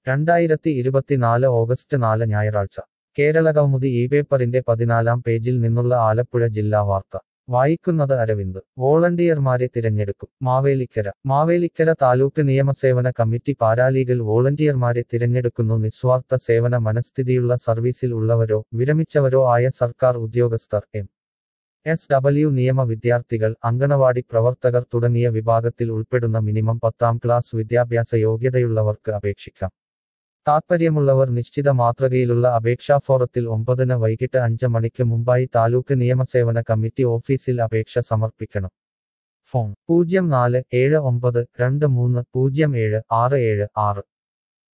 രണ്ടായിരത്തി ഇരുപത്തിനാല് ഓഗസ്റ്റ് നാല് ഞായറാഴ്ച കേരള കൗമുദി ഈ പേപ്പറിന്റെ പതിനാലാം പേജിൽ നിന്നുള്ള ആലപ്പുഴ ജില്ലാ വാർത്ത വായിക്കുന്നത് അരവിന്ദ് വോളണ്ടിയർമാരെ തിരഞ്ഞെടുക്കും മാവേലിക്കര മാവേലിക്കര താലൂക്ക് നിയമസേവന കമ്മിറ്റി പാരാലീഗൽ വോളണ്ടിയർമാരെ തിരഞ്ഞെടുക്കുന്നു നിസ്വാർത്ഥ സേവന മനസ്ഥിതിയുള്ള സർവീസിൽ ഉള്ളവരോ വിരമിച്ചവരോ ആയ സർക്കാർ ഉദ്യോഗസ്ഥർ എം എസ് ഡബ്ല്യു നിയമ വിദ്യാർത്ഥികൾ അങ്കണവാടി പ്രവർത്തകർ തുടങ്ങിയ വിഭാഗത്തിൽ ഉൾപ്പെടുന്ന മിനിമം പത്താം ക്ലാസ് വിദ്യാഭ്യാസ യോഗ്യതയുള്ളവർക്ക് അപേക്ഷിക്കാം താത്പര്യമുള്ളവർ നിശ്ചിത മാതൃകയിലുള്ള അപേക്ഷാ ഫോറത്തിൽ ഒമ്പതിന് വൈകിട്ട് അഞ്ച് മണിക്ക് മുമ്പായി താലൂക്ക് നിയമസേവന കമ്മിറ്റി ഓഫീസിൽ അപേക്ഷ സമർപ്പിക്കണം ഫോൺ പൂജ്യം നാല് ഏഴ് ഒമ്പത് രണ്ട് മൂന്ന് പൂജ്യം ഏഴ് ആറ് ഏഴ് ആറ്